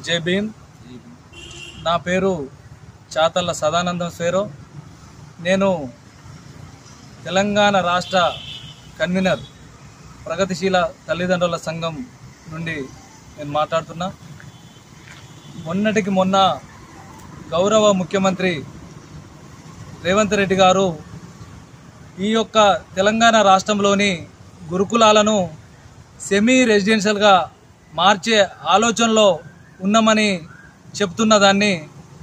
జై భీమ్ నా పేరు చాతల్ల సదానందం స్వేరో నేను తెలంగాణ రాష్ట్ర కన్వీనర్ ప్రగతిశీల తల్లిదండ్రుల సంఘం నుండి నేను మాట్లాడుతున్నా మొన్నటికి మొన్న గౌరవ ముఖ్యమంత్రి రేవంత్ రెడ్డి గారు ఈ యొక్క తెలంగాణ రాష్ట్రంలోని గురుకులాలను సెమీ రెసిడెన్షియల్గా మార్చే ఆలోచనలో ఉన్నామని చెప్తున్న దాన్ని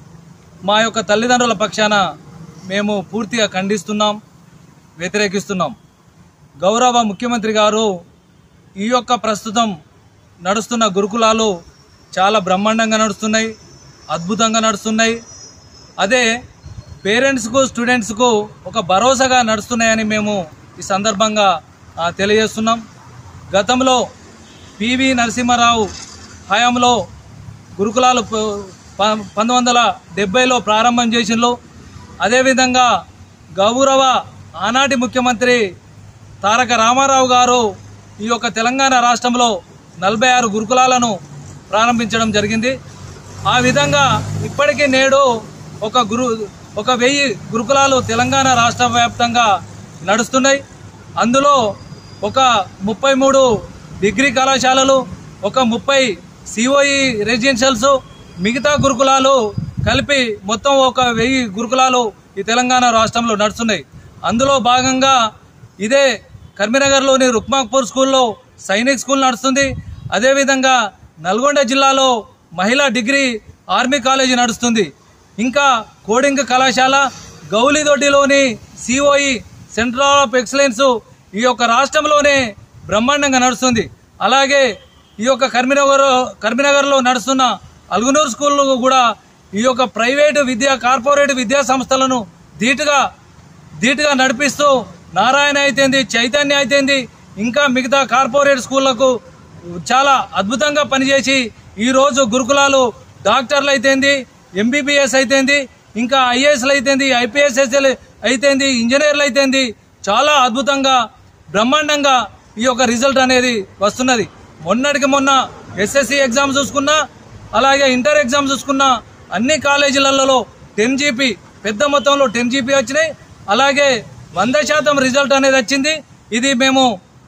మా యొక్క తల్లిదండ్రుల పక్షాన మేము పూర్తిగా ఖండిస్తున్నాం వ్యతిరేకిస్తున్నాం గౌరవ ముఖ్యమంత్రి గారు ఈ యొక్క ప్రస్తుతం నడుస్తున్న గురుకులాలు చాలా బ్రహ్మాండంగా నడుస్తున్నాయి అద్భుతంగా నడుస్తున్నాయి అదే పేరెంట్స్కు స్టూడెంట్స్కు ఒక భరోసాగా నడుస్తున్నాయని మేము ఈ సందర్భంగా ఆ, తెలియజేస్తున్నాం గతంలో పివి నరసింహారావు హయాంలో గురుకులాలు ప- ప- పంతొమ్మిది వందల డెబ్బైలో ప్రారంభం చేసిండ్రు అదేవిధంగా గౌరవ ఆనాటి ముఖ్యమంత్రి తారక రామారావు గారు ఈ యొక్క తెలంగాణ రాష్ట్రంలో నలభై ఆరు గురుకులాలను ప్రారంభించడం జరిగింది ఆ విధంగా ఇప్పటికీ నేడు ఒక గురు ఒక వెయ్యి గురుకులాలు తెలంగాణ రాష్ట్ర వ్యాప్తంగా నడుస్తున్నాయి అందులో ఒక ముప్పై మూడు డిగ్రీ కళాశాలలు ఒక ముప్పై సిఓఈ రెసిడెన్షియల్స్ మిగతా గురుకులాలు కలిపి మొత్తం ఒక వెయ్యి గురుకులాలు ఈ తెలంగాణ రాష్ట్రంలో నడుస్తున్నాయి అందులో భాగంగా ఇదే కర్మీనగర్లోని రుక్మాపూర్ స్కూల్లో సైనిక్ స్కూల్ నడుస్తుంది అదేవిధంగా నల్గొండ జిల్లాలో మహిళా డిగ్రీ ఆర్మీ కాలేజీ నడుస్తుంది ఇంకా కోడింగ్ కళాశాల గౌలిదొడ్డిలోని సిఓఈ సెంటర్ ఆఫ్ ఎక్సలెన్స్ ఈ యొక్క రాష్ట్రంలోనే బ్రహ్మాండంగా నడుస్తుంది అలాగే ఈ యొక్క కర్మీనగర్ కర్మీనగర్లో నడుస్తున్న అల్గునూరు స్కూల్ కూడా ఈ యొక్క ప్రైవేటు విద్యా కార్పొరేట్ విద్యా సంస్థలను ధీటుగా ధీటుగా నడిపిస్తూ నారాయణ అయితేంది చైతన్య అయితేంది ఇంకా మిగతా కార్పొరేట్ స్కూళ్లకు చాలా అద్భుతంగా పనిచేసి ఈరోజు గురుకులాలు డాక్టర్లు అయితేంది ఎంబీబీఎస్ అయితేంది ఇంకా ఐఏఎస్లు అయితేంది ఐపీఎస్ అయితేంది ఇంజనీర్లు అయితేంది చాలా అద్భుతంగా బ్రహ్మాండంగా ఈ యొక్క రిజల్ట్ అనేది వస్తున్నది మొన్నటికి మొన్న ఎస్ఎస్సి ఎగ్జామ్ చూసుకున్నా అలాగే ఇంటర్ ఎగ్జామ్ చూసుకున్నా అన్ని కాలేజీలలో టెన్ జీపీ పెద్ద మొత్తంలో టెన్ జీపీ వచ్చినాయి అలాగే వంద శాతం రిజల్ట్ అనేది వచ్చింది ఇది మేము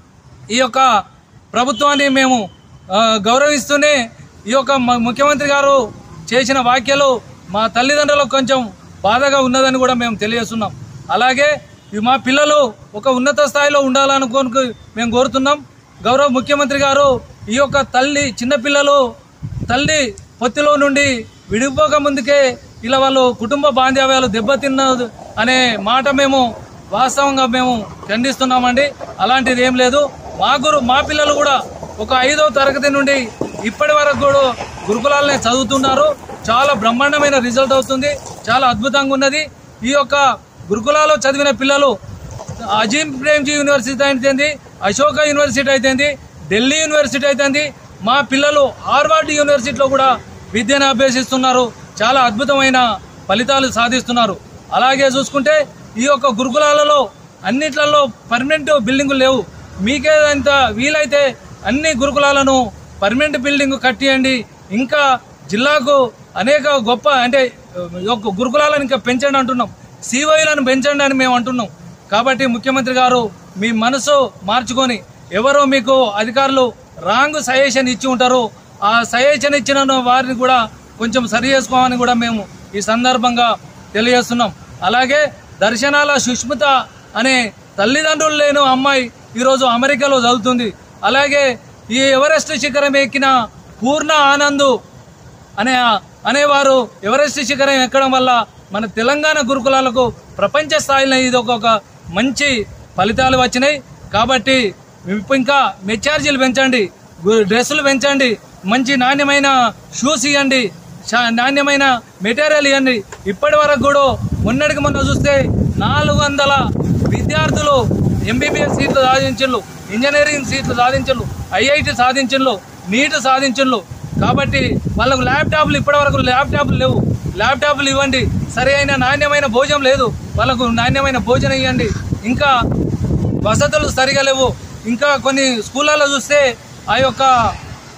ఈ యొక్క ప్రభుత్వాన్ని మేము ఆ, గౌరవిస్తూనే ఈ యొక్క మ- ముఖ్యమంత్రి గారు చేసిన వ్యాఖ్యలు మా తల్లిదండ్రులకు కొంచెం బాధగా ఉన్నదని కూడా మేము తెలియజేస్తున్నాం అలాగే ఈ మా పిల్లలు ఒక ఉన్నత స్థాయిలో ఉండాలనుకోని మేము కోరుతున్నాం గౌరవ ముఖ్యమంత్రి గారు ఈ యొక్క తల్లి చిన్నపిల్లలు తల్లి పొత్తిలో నుండి విడిపోక ముందుకే ఇలా వాళ్ళు కుటుంబ బాంధవ్యాలు దెబ్బతిన్నది అనే మాట మేము వాస్తవంగా మేము ఖండిస్తున్నామండి అలాంటిది ఏం లేదు మా గురు మా పిల్లలు కూడా ఒక ఐదో తరగతి నుండి ఇప్పటి వరకు కూడా గురుకులాలనే చదువుతున్నారు చాలా బ్రహ్మాండమైన రిజల్ట్ అవుతుంది చాలా అద్భుతంగా ఉన్నది ఈ యొక్క గురుకులాలో చదివిన పిల్లలు అజీం ప్రేమ్జీ యూనివర్సిటీ అయితేంది అశోక యూనివర్సిటీ అయితేంది ఢిల్లీ యూనివర్సిటీ అయితేంది మా పిల్లలు హార్వర్డ్ యూనివర్సిటీలో కూడా విద్యను అభ్యసిస్తున్నారు చాలా అద్భుతమైన ఫలితాలు సాధిస్తున్నారు అలాగే చూసుకుంటే ఈ యొక్క గురుకులాలలో అన్నిట్లలో పర్మనెంట్ బిల్డింగులు లేవు మీకేదంత వీలైతే అన్ని గురుకులాలను పర్మనెంట్ బిల్డింగ్ కట్టియండి ఇంకా జిల్లాకు అనేక గొప్ప అంటే ఈ యొక్క గురుకులాలను ఇంకా పెంచండి అంటున్నాం సివైలను పెంచండి అని మేము అంటున్నాం కాబట్టి ముఖ్యమంత్రి గారు మీ మనసు మార్చుకొని ఎవరో మీకు అధికారులు రాంగ్ సజెషన్ ఇచ్చి ఉంటారు ఆ సజెషన్ ఇచ్చిన వారిని కూడా కొంచెం సరి చేసుకోమని కూడా మేము ఈ సందర్భంగా తెలియజేస్తున్నాం అలాగే దర్శనాల సుష్మిత అనే తల్లిదండ్రులు లేని అమ్మాయి ఈరోజు అమెరికాలో చదువుతుంది అలాగే ఈ ఎవరెస్ట్ శిఖరం ఎక్కిన పూర్ణ ఆనందు అనే అనేవారు ఎవరెస్ట్ శిఖరం ఎక్కడం వల్ల మన తెలంగాణ గురుకులాలకు ప్రపంచ స్థాయిలో ఇది ఒక ఒక మంచి ఫలితాలు వచ్చినాయి కాబట్టి ఇప్పుడు ఇంకా మెచ్చార్జీలు పెంచండి గు- డ్రెస్సులు పెంచండి మంచి నాణ్యమైన షూస్ ఇవ్వండి చా- నాణ్యమైన మెటీరియల్ ఇవ్వండి ఇప్పటి వరకు కూడా మొన్నటికి మొన్న చూస్తే నాలుగు వందల విద్యార్థులు ఎంబీబీఎస్ సీట్లు సాధించు ఇంజనీరింగ్ సీట్లు సాధించు ఐఐటి సాధించు నీట్ సాధించు కాబట్టి వాళ్ళకు ల్యాప్టాప్లు ఇప్పటివరకు ల్యాప్టాప్లు లేవు ల్యాప్టాప్లు ఇవ్వండి సరి అయిన నాణ్యమైన భోజనం లేదు వాళ్ళకు నాణ్యమైన భోజనం ఇవ్వండి ఇంకా వసతులు సరిగా లేవు ఇంకా కొన్ని స్కూళ్ళలో చూస్తే ఆ యొక్క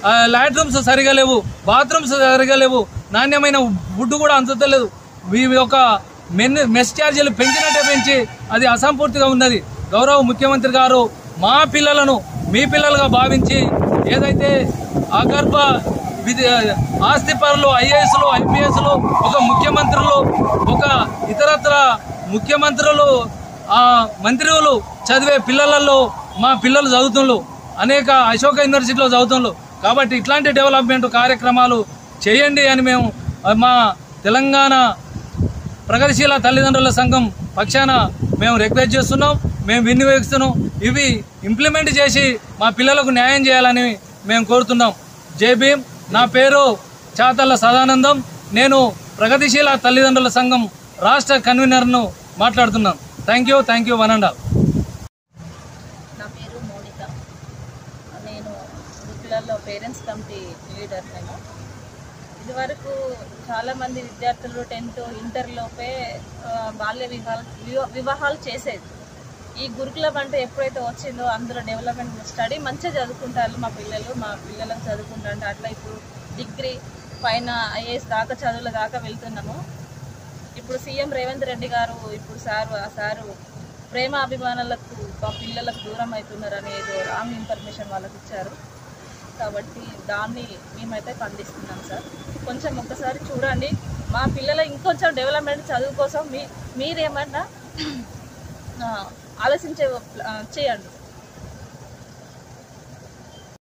లాట్రూమ్స్ సరిగా లేవు బాత్రూమ్స్ సరిగా లేవు నాణ్యమైన ఫుడ్ కూడా అందుతలేదు ఈ యొక్క మెన్ మెస్ ఛార్జీలు పెంచినట్టే పెంచి అది అసంపూర్తిగా ఉన్నది గౌరవ ముఖ్యమంత్రి గారు మా పిల్లలను మీ పిల్లలుగా భావించి ఏదైతే అగర్భ విధి ఆస్తి పరులు ఐఏఎస్లు ఐపీఎస్లు ఒక ముఖ్యమంత్రులు ఒక ఇతరత్ర ముఖ్యమంత్రులు ఆ మంత్రులు చదివే పిల్లలలో మా పిల్లలు చదువుతుండ్రు అనేక అశోక యూనివర్సిటీలో చదువుతుండ్రు కాబట్టి ఇట్లాంటి డెవలప్మెంట్ కార్యక్రమాలు చేయండి అని మేము ఆ, మా తెలంగాణ ప్రగతిశీల తల్లిదండ్రుల సంఘం పక్షాన మేము రిక్వెస్ట్ చేస్తున్నాం మేము వినియోగిస్తున్నాం ఇవి ఇంప్లిమెంట్ చేసి మా పిల్లలకు న్యాయం చేయాలని మేము కోరుతున్నాం జై భీమ్ నా పేరు చాతల్ల సదానందం నేను ప్రగతిశీల తల్లిదండ్రుల సంఘం రాష్ట్ర కన్వీనర్ను మాట్లాడుతున్నాను thank you thank you one and all నా పేరు మోనిక నేను గురుకులాల్లో పేరెంట్స్ కమిటీ లీడర్ నేను ఇదివరకు చాలామంది విద్యార్థులు టెన్త్ ఇంటర్లోపే ఆ, బాల్య వివాహాలు వివా- వివాహాలు చేసేది ఈ గురుకులం అంటే ఎప్పుడైతే వచ్చిందో అందులో డెవలప్మెంట్ స్టడీ మంచిగా చదువుకుంటారు మా పిల్లలు మా పిల్లలకు చదువుకుంటారు అట్లా ఇప్పుడు డిగ్రీ పైన ఐఏఎస్ దాకా చదువుల దాకా వెళ్తున్నాము ఇప్పుడు సీఎం రేవంత్ రెడ్డి గారు ఇప్పుడు సారు ఆ సారు ప్రేమ అభిమానులకు మా పిల్లలకు దూరం అవుతున్నారని ఏదో రాంగ్ ఇన్ఫర్మేషన్ వాళ్ళకి ఇచ్చారు కాబట్టి దాన్ని మేమైతే ఖండిస్తున్నాం సార్ కొంచెం ఒక్కసారి చూడండి మా పిల్లల ఇంకొంచెం డెవలప్మెంట్ చదువు కోసం మీ మీరేమన్నా ఆ, ఆలోచించే ఆ, చేయండి